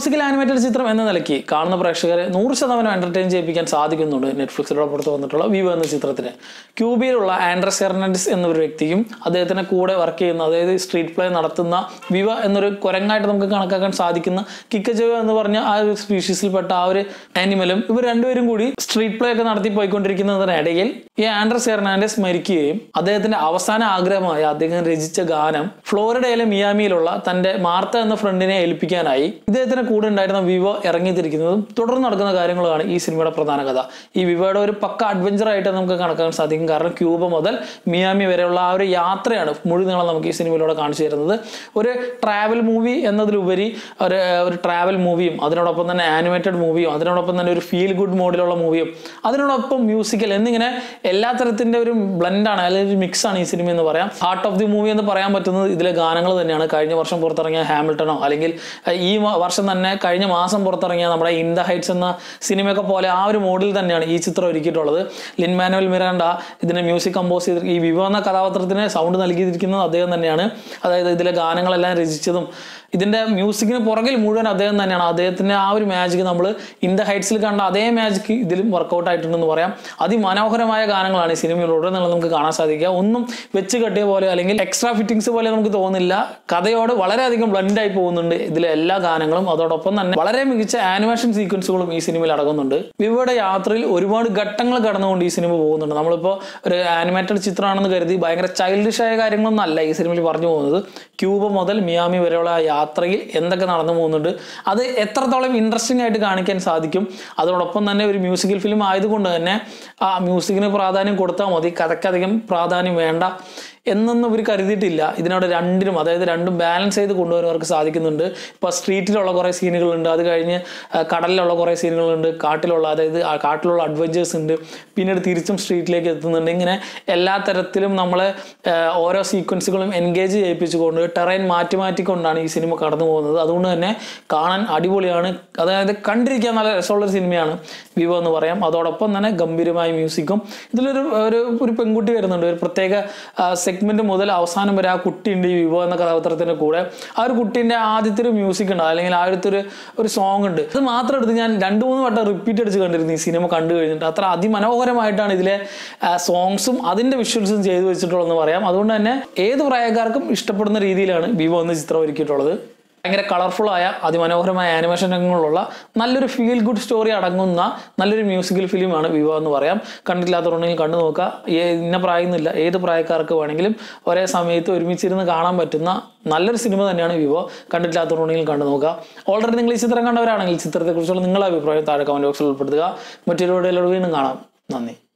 musical animated ചിത്രം എന്ന നിലയ്ക്ക് കാണുന്ന പ്രേക്ഷകരെ നൂറ് ശതമാനം എന്റർടൈൻ ചെയ്യിപ്പിക്കാൻ സാധിക്കുന്നുണ്ട് നെറ്റ്ഫ്ലിക്സിലൂടെ പുറത്ത് വന്നിട്ടുള്ള വിവോ എന്ന ചിത്രത്തിന് ക്യൂബിയിലുള്ള ആൻഡ്രസ് ഹെർണാൻഡസ് എന്നൊരു വ്യക്തിയും അദ്ദേഹത്തിന്റെ കൂടെ വർക്ക് ചെയ്യുന്ന അതായത് സ്ട്രീറ്റ് പ്ലേ നടത്തുന്ന വിവ എന്നൊരു കുരങ്ങായിട്ട് നമുക്ക് കണക്കാക്കാൻ സാധിക്കുന്ന കിക്കജവ എന്ന് പറഞ്ഞ ആ ഒരു സ്പീഷീസിൽപ്പെട്ട ആ ഒരു ആനിമലും ഇവർ രണ്ടുപേരും കൂടി സ്ട്രീറ്റ് പ്ലേ ഒക്കെ നടത്തി പോയിക്കൊണ്ടിരിക്കുന്നതിനിടയിൽ ഈ ആൻഡ്രസ് ഹെർണാൻഡസ് മരിക്കുകയും അദ്ദേഹത്തിന്റെ അവസാന ആഗ്രഹമായ അദ്ദേഹം രചിച്ച ഗാനം ഫ്ലോറിഡയിലെ മിയാമിയിലുള്ള തന്റെ മാർത്ത എന്ന ഫ്രണ്ടിനെ ഏൽപ്പിക്കാനായി ഇദ്ദേഹത്തിന് കൂടെ ഉണ്ടായിരുന്ന വിവോ ഇറങ്ങിത്തിരിക്കുന്നതും തുടർന്ന് നടക്കുന്ന കാര്യങ്ങളുമാണ് ഈ സിനിമയുടെ പ്രധാന കഥ ഈ വിവോയുടെ ഒരു പക്ക അഡ്വഞ്ചർ ആയിട്ട് നമുക്ക് കണക്കാക്കാൻ സാധിക്കും കാരണം ക്യൂബ മുതൽ മിയാമി വരെയുള്ള ആ ഒരു യാത്രയാണ് മുഴുനീളം നമുക്ക് ഈ സിനിമയിലൂടെ കാണിച്ചു തരുന്നത് ഒരു ട്രാവൽ മൂവി എന്നതിലുപരി ഒരു ഒരു ട്രാവൽ മൂവിയും അതിനോടൊപ്പം തന്നെ ആനിമേറ്റഡ് മൂവിയും അതിനോടൊപ്പം തന്നെ ഒരു ഫീൽ ഗുഡ് മോഡിലുള്ള മൂവിയും അതിനോടൊപ്പം മ്യൂസിക്കൽ എന്നിങ്ങനെ എല്ലാ തരത്തിൻ്റെ ഒരു ബ്ലെൻഡാണ് അല്ലെങ്കിൽ ഒരു മിക്സ് ആണ് ഈ സിനിമ എന്ന് പറയാം ഹാർട്ട് ഓഫ് ദി മൂവി എന്ന് പറയാൻ പറ്റുന്നത് ഇതിലെ ഗാനങ്ങൾ തന്നെയാണ് കഴിഞ്ഞ വർഷം പുറത്തിറങ്ങിയ ഹാമിൽട്ടണോ അല്ലെങ്കിൽ അഹ് ഈ മ- വർഷം തന്നെ കഴിഞ്ഞ മാസം പുറത്തിറങ്ങിയ നമ്മുടെ ഇൻ ദ ഹൈറ്റ്സ് എന്ന സിനിമയൊക്കെ പോലെ ആ ഒരു മോഡിൽ തന്നെയാണ് ഈ ചിത്രം ഒരുക്കിയിട്ടുള്ളത് ലിൻ മാനുവൽ മിറാണ്ട ഇതിനെ മ്യൂസിക് കമ്പോസ് ചെയ്ത് ഈ വിവോ എന്ന കഥാപാത്രത്തിന് സൗണ്ട് നൽകിയിരിക്കുന്നത് അദ്ദേഹം തന്നെയാണ് അതായത് ഇതിലെ ഗാനങ്ങളെല്ലാം രചിച്ചതും ഇതിന്റെ മ്യൂസിക്കിന് പുറകിൽ മുഴുവൻ അദ്ദേഹം തന്നെയാണ് അദ്ദേഹത്തിന്റെ ആ ഒരു മാജിക് നമ്മൾ ഇൻ ദ ഹൈറ്റ്സിൽ കണ്ട അതേ മാജിക് ഇതിലും വർക്കൗട്ട് ആയിട്ടുണ്ടെന്ന് പറയാം അതിമനോഹരമായ ഗാനങ്ങളാണ് ഈ സിനിമയിലൂടെ നിങ്ങൾ നമുക്ക് കാണാൻ സാധിക്കുക ഒന്നും വെച്ച് കെട്ടിയ പോലെ അല്ലെങ്കിൽ എക്സ്ട്രാ ഫിറ്റിങ്സ് പോലെ നമുക്ക് തോന്നില്ല കഥയോട് വളരെയധികം ബ്ലൻഡ് ആയി പോകുന്നുണ്ട് ഇതിലെ എല്ലാ ഗാനങ്ങളും അതോടൊപ്പം തന്നെ വളരെ മികച്ച ആനിമേഷൻ സീക്വൻസുകളും ഈ സിനിമയിൽ അടങ്ങുന്നുണ്ട് വിവയുടെ യാത്രയിൽ ഒരുപാട് ഘട്ടങ്ങൾ കടന്നുകൊണ്ട് ഈ സിനിമ പോകുന്നുണ്ട് നമ്മളിപ്പോൾ ഒരു ആനിമേറ്റഡ് ചിത്രമാണെന്ന് കരുതി ഭയങ്കര ചൈൽഡിഷ് ആയ കാര്യങ്ങളൊന്നും അല്ല ഈ സിനിമയിൽ പറഞ്ഞു പോകുന്നത് ക്യൂബ മുതൽ മിയാമി വരെയുള്ള ആ യാത്രയിൽ എന്തൊക്കെ നടന്നു പോകുന്നുണ്ട് അത് എത്രത്തോളം ഇൻട്രസ്റ്റിംഗ് ആയിട്ട് കാണിക്കാൻ സാധിക്കും അതോടൊപ്പം തന്നെ ഒരു മ്യൂസിക്കൽ ഫിലിം ആയതുകൊണ്ട് തന്നെ ആ മ്യൂസിക്കിന് പ്രാധാന്യം കൊടുത്താൽ മതി കഥയ്ക്കധികം പ്രാധാന്യം വേണ്ട എന്നൊന്നും ഇവർ കരുതിയിട്ടില്ല ഇതിനോട് രണ്ടിനും അതായത് രണ്ടും ബാലൻസ് ചെയ്ത് കൊണ്ടുവരുന്നവർക്ക് സാധിക്കുന്നുണ്ട് ഇപ്പോൾ സ്ട്രീറ്റിലുള്ള കുറേ സീനുകളുണ്ട് അത് കഴിഞ്ഞ് ആ, കടലിലുള്ള കുറേ സീനുകളുണ്ട് കാട്ടിലുള്ള അതായത് ആ കാട്ടിലുള്ള അഡ്വഞ്ചേഴ്സ് ഉണ്ട് പിന്നീട് തിരിച്ചും സ്ട്രീറ്റിലേക്ക് എത്തുന്നുണ്ട് ഇങ്ങനെ എല്ലാ തരത്തിലും നമ്മളെ ആ, ഓരോ സീക്വൻസുകളും എൻഗേജ് ചെയ്യിപ്പിച്ചുകൊണ്ട് ടെറൈൻ മാറ്റി മാറ്റിക്കൊണ്ടാണ് ഈ സിനിമ കടന്നു പോകുന്നത് അതുകൊണ്ട് തന്നെ കാണാൻ അടിപൊളിയാണ് അതായത് കണ്ടിരിക്കാൻ നല്ല രസമുള്ളൊരു സിനിമയാണ് വിവോ എന്ന് പറയാം അതോടൊപ്പം തന്നെ ഗംഭീരമായ മ്യൂസിക്കും ഇതിലൊരു ഒരു ഒരു പെൺകുട്ടി വരുന്നുണ്ട് ഒരു പ്രത്യേക സെഗ്മെന്റ് മുതൽ അവസാനം വരെ ആ കുട്ടിയുണ്ട് ഈ വിവോ എന്ന കഥാപാത്രത്തിന്റെ കൂടെ ആ ഒരു കുട്ടീൻ്റെ ആദ്യത്തെ ഒരു മ്യൂസിക് ഉണ്ട് അല്ലെങ്കിൽ ആദ്യത്തെ ഒരു ഒരു സോങ് ഉണ്ട് അത് മാത്രം എടുത്ത് ഞാൻ രണ്ട് മൂന്ന് വട്ടം റിപ്പീറ്റ് അടിച്ച് കണ്ടിരുന്നു ഈ സിനിമ കണ്ടു കഴിഞ്ഞിട്ട് അത്ര അതിമനോഹരമായിട്ടാണ് ഇതിലെ സോങ്സും അതിന്റെ വിഷ്വൽസും ചെയ്തു വെച്ചിട്ടുള്ളതെന്ന് പറയാം അതുകൊണ്ട് തന്നെ ഏത് പ്രായക്കാർക്കും ഇഷ്ടപ്പെടുന്ന രീതിയിലാണ് വിവോ എന്ന ചിത്രം ഒരുക്കിയിട്ടുള്ളത് ഭയങ്കര കളർഫുൾ ആയ അതിമനോഹരമായ ആനിമേഷൻ രംഗങ്ങളുള്ള നല്ലൊരു ഫീൽ ഗുഡ് സ്റ്റോറി അടങ്ങുന്ന നല്ലൊരു മ്യൂസിക്കൽ ഫിലിമാണ് വിവോ എന്ന് പറയാം കണ്ടിട്ടില്ലാത്തവരുണ്ടെങ്കിൽ കണ്ടു നോക്കുക ഏ- ഇന്ന പ്രായമൊന്നുമില്ല ഏത് പ്രായക്കാർക്ക് വേണമെങ്കിലും ഒരേ സമയത്ത് ഒരുമിച്ചിരുന്ന് കാണാൻ പറ്റുന്ന നല്ലൊരു സിനിമ തന്നെയാണ് വിവോ കണ്ടിട്ടില്ലാത്തവരുണ്ടെങ്കിൽ കണ്ടു നോക്കുക ഓൾറെഡി നിങ്ങൾ ഈ ചിത്രം കണ്ടവരാണെങ്കിൽ ചിത്രത്തെക്കുറിച്ചുള്ള നിങ്ങളുടെ അഭിപ്രായം താഴെ കമന്റ് ബോക്സിൽ ഉൾപ്പെടുത്തുക മറ്റൊരു വീഡിയോയിലൂടെ വീണ്ടും കാണാം നന്ദി